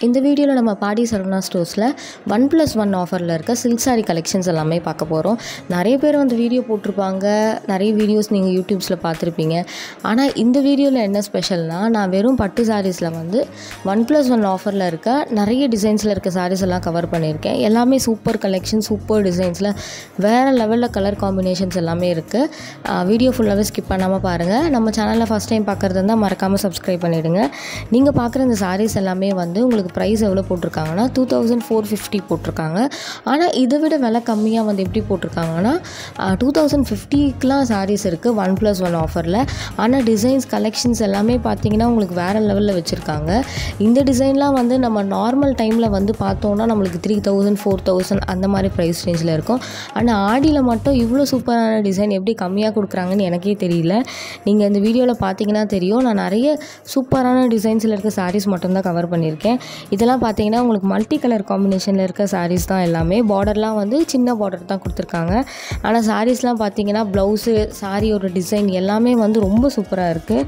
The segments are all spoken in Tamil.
இந்த வீடியோவில் நம்ம பாடி சரவணா ஸ்டோர்ஸில் ஒன் ப்ளஸ் ஒன் ஆஃபரில் இருக்க சில்க் சாரி கலெக்ஷன்ஸ் எல்லாமே பார்க்க போகிறோம் நிறைய பேர் வந்து வீடியோ போட்டிருப்பாங்க நிறைய வீடியோஸ் நீங்கள் யூடியூப்ஸில் பார்த்துருப்பீங்க ஆனால் இந்த வீடியோவில் என்ன ஸ்பெஷல்னால் நான் வெறும் பட்டு சாரீஸில் வந்து ஒன் ப்ளஸ் ஒன் ஆஃபரில் இருக்க நிறைய டிசைன்ஸில் இருக்க சாரீஸ் எல்லாம் கவர் பண்ணியிருக்கேன் எல்லாமே சூப்பர் கலெக்ஷன் சூப்பர் டிசைன்ஸில் வேறு லெவலில் கலர் காம்பினேஷன்ஸ் எல்லாமே இருக்குது வீடியோ ஃபுல்லாகவே ஸ்கிப் பண்ணாமல் பாருங்கள் நம்ம சேனலில் ஃபஸ்ட் டைம் பார்க்குறது இருந்தால் மறக்காமல் சப்ஸ்கிரைப் பண்ணிவிடுங்க நீங்கள் பார்க்குற இந்த சாரீஸ் எல்லாமே வந்து உங்களுக்கு ப்ரைஸ் எவ்வளோ போட்டிருக்காங்கன்னா டூ தௌசண்ட் ஃபோர் ஃபிஃப்டி போட்டிருக்காங்க ஆனால் இதை விட விலை கம்மியாக வந்து எப்படி போட்டிருக்காங்கன்னா டூ தௌசண்ட் ஃபிஃப்டிக்கெலாம் சாரீஸ் இருக்குது ஒன் ப்ளஸ் ஒன் ஆஃபரில் ஆனால் டிசைன்ஸ் கலெக்ஷன்ஸ் எல்லாமே பார்த்தீங்கன்னா உங்களுக்கு வேறு லெவலில் வச்சுருக்காங்க இந்த டிசைன்லாம் வந்து நம்ம நார்மல் டைமில் வந்து பார்த்தோன்னா நம்மளுக்கு த்ரீ தௌசண்ட் ஃபோர் தௌசண்ட் அந்த மாதிரி ப்ரைஸ் ரேஞ்சில் இருக்கும் ஆனால் ஆடியில் மட்டும் இவ்வளோ சூப்பரான டிசைன் எப்படி கம்மியாக கொடுக்குறாங்கன்னு எனக்கே தெரியல நீங்கள் இந்த வீடியோவில் பார்த்தீங்கன்னா தெரியும் நான் நிறைய சூப்பரான டிசைன்ஸில் இருக்க சாரீஸ் மட்டும்தான் கவர் பண்ணியிருக்கேன் இதெல்லாம் பார்த்தீங்கன்னா உங்களுக்கு மல்டி கலர் காம்பினேஷனில் இருக்க சாரீஸ் தான் எல்லாமே பார்டர்லாம் வந்து சின்ன பார்டர் தான் கொடுத்துருக்காங்க ஆனால் சாரீஸ்லாம் பார்த்தீங்கன்னா ப்ளவுஸு சாரியோட டிசைன் எல்லாமே வந்து ரொம்ப சூப்பராக இருக்குது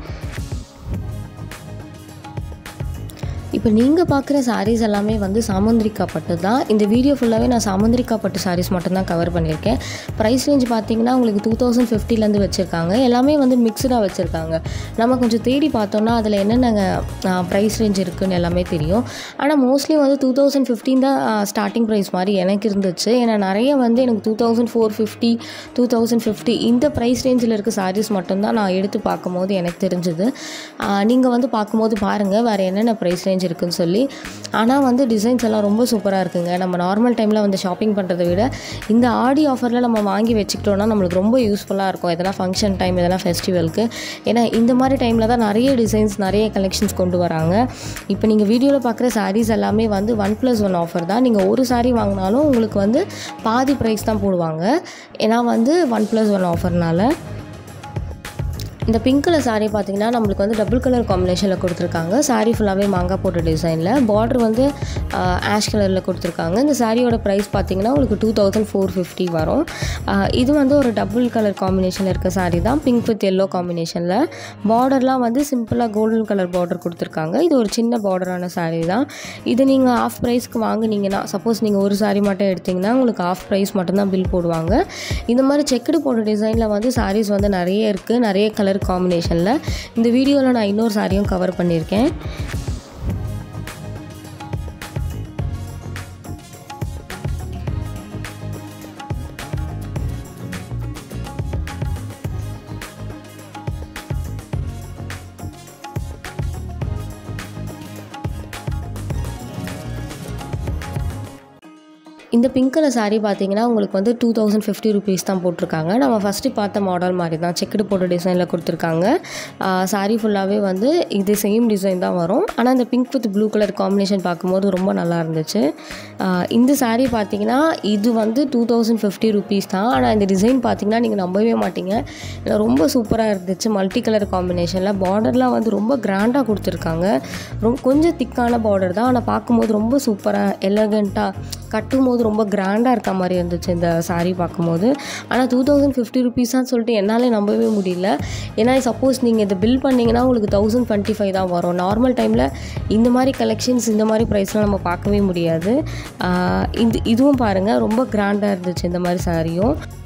இப்போ நீங்கள் பார்க்குற சாரீஸ் எல்லாமே வந்து சாமுந்திரிக்கா பட்டு தான் இந்த வீடியோ ஃபுல்லாகவே நான் சாமுந்திரிக்கா பட்டு சாரீஸ் மட்டும்தான் கவர் பண்ணியிருக்கேன் ப்ரைஸ் ரேஞ்ச் பார்த்தீங்கன்னா உங்களுக்கு டூ தௌசண்ட் ஃபிஃப்டிலேருந்து வச்சுருக்காங்க எல்லாமே வந்து மிக்சடாக வச்சுருக்காங்க நம்ம கொஞ்சம் தேடி பார்த்தோன்னா அதில் என்னென்ன ப்ரைஸ் ரேஞ்ச் இருக்குதுன்னு எல்லாமே தெரியும் ஆனால் மோஸ்ட்லி வந்து டூ தௌசண்ட் ஃபிஃப்டின் தான் ஸ்டார்டிங் ப்ரைஸ் மாதிரி எனக்கு இருந்துச்சு ஏன்னா நிறைய வந்து எனக்கு two thousand four fifty two thousand fifty இந்த ப்ரைஸ் ரேஞ்சில் இருக்க சாரீஸ் மட்டும்தான் நான் எடுத்து பார்க்கும்போது எனக்கு தெரிஞ்சுது நீங்கள் வந்து பார்க்கும்போது பாருங்கள் வேறு என்னென்ன ப்ரைஸ் ரேஞ்ச் இருக்குன்னு சொல்லி ஆனால் வந்து டிசைன்ஸ் எல்லாம் ரொம்ப சூப்பராக இருக்குங்க நம்ம நார்மல் டைமில் வந்து ஷாப்பிங் பண்ணுறதை விட இந்த ஆடி ஆஃபரில் நம்ம வாங்கி வச்சுக்கிட்டோன்னா நம்மளுக்கு ரொம்ப யூஸ்ஃபுல்லாக இருக்கும் எதனா ஃபங்க்ஷன் டைம் எதனா ஃபெஸ்டிவலுக்கு ஏன்னா இந்த மாதிரி டைமில் தான் நிறைய டிசைன்ஸ் நிறைய கலெக்ஷன்ஸ் கொண்டு வராங்க இப்போ நீங்கள் வீடியோவில் பார்க்குற சாரீஸ் எல்லாமே வந்து ஒன் ப்ளஸ் ஒன் ஆஃபர் தான் நீங்கள் ஒரு சாரீ வாங்கினாலும் உங்களுக்கு வந்து பாதி ப்ரைஸ் தான் போடுவாங்க ஏன்னா வந்து ஒன் ப்ளஸ் ஒன் ஆஃபர்னால இந்த பிங்க் கலர் சாரீ பார்த்தீங்கன்னா நம்மளுக்கு வந்து டபுள் கலர் காம்பினேஷனில் கொடுத்துருக்காங்க சாரீ ஃபுல்லாகவே மாங்காய் போட்ட டிசைனில் பார்டர் வந்து ஆஷ் கலரில் கொடுத்துருக்காங்க இந்த சாரியோட ப்ரைஸ் பார்த்தீங்கன்னா உங்களுக்கு டூ தௌசண்ட் ஃபோர் ஃபிஃப்டி வரும் இது வந்து ஒரு டபுள் கலர் காம்பினேஷனில் இருக்க சாரீ தான் பிங்க் வித் எல்லோ காம்பினேஷனில் பார்டர்லாம் வந்து சிம்பிளாக கோல்டன் கலர் பார்டர் கொடுத்துருக்காங்க இது ஒரு சின்ன பார்டரான சாரீ தான் இது நீங்கள் ஆஃப் ப்ரைஸ்க்கு வாங்குனீங்கன்னா சப்போஸ் நீங்கள் ஒரு சாரீ மட்டும் எடுத்திங்கன்னா உங்களுக்கு ஆஃப் ப்ரைஸ் மட்டும்தான் பில் போடுவாங்க இந்த மாதிரி செக்குடு போட்ட டிசைனில் வந்து சாரீஸ் வந்து நிறைய இருக்குது நிறைய கலர் கலர் காம்பினேஷனில் இந்த வீடியோவில் நான் இன்னொரு சாரியும் கவர் பண்ணியிருக்கேன் இந்த பிங்க் கலர் சாரீ பார்த்தீங்கன்னா உங்களுக்கு வந்து டூ தௌசண்ட் ஃபிஃப்டி ருபீஸ் தான் போட்டிருக்காங்க நம்ம ஃபஸ்ட்டு பார்த்த மாடல் மாதிரி தான் செக்குடு போட்ட டிசைனில் கொடுத்துருக்காங்க சாரீ ஃபுல்லாகவே வந்து இது சேம் டிசைன் தான் வரும் ஆனால் இந்த pink with blue colour combination பார்க்கும்போது ரொம்ப நல்லா இருந்துச்சு இந்த சாரீ பார்த்தீங்கன்னா இது வந்து டூ தௌசண்ட் ஃபிஃப்டி ருபீஸ் தான் ஆனால் இந்த டிசைன் பார்த்தீங்கன்னா நீங்கள் நம்பவே மாட்டீங்க ரொம்ப சூப்பராக இருந்துச்சு மல்டி கலர் காம்பினேஷனில் பார்டர்லாம் வந்து ரொம்ப கிராண்டாக கொடுத்துருக்காங்க ரொம்ப கொஞ்சம் திக்கான பார்டர் தான் ஆனால் பார்க்கும்போது ரொம்ப சூப்பராக எலகண்ட்டாக கட்டும் போது ரொம்ப கிராண்டாக இருக்க மாதிரி இருந்துச்சு இந்த சாரீ பார்க்கும்போது ஆனால் டூ தௌசண்ட் ஃபிஃப்டி ருபீஸான்னு சொல்லிட்டு என்னாலே நம்பவே முடியல ஏன்னா சப்போஸ் நீங்கள் இதை பில் பண்ணிங்கன்னா உங்களுக்கு தௌசண்ட் டுவெண்ட்டி ஃபைவ் தான் வரும் நார்மல் டைமில் இந்த மாதிரி கலெக்ஷன்ஸ் இந்த மாதிரி ப்ரைஸ்லாம் நம்ம பார்க்கவே முடியாது இது இதுவும் பாருங்கள் ரொம்ப கிராண்டாக இருந்துச்சு இந்த மாதிரி சாரியும்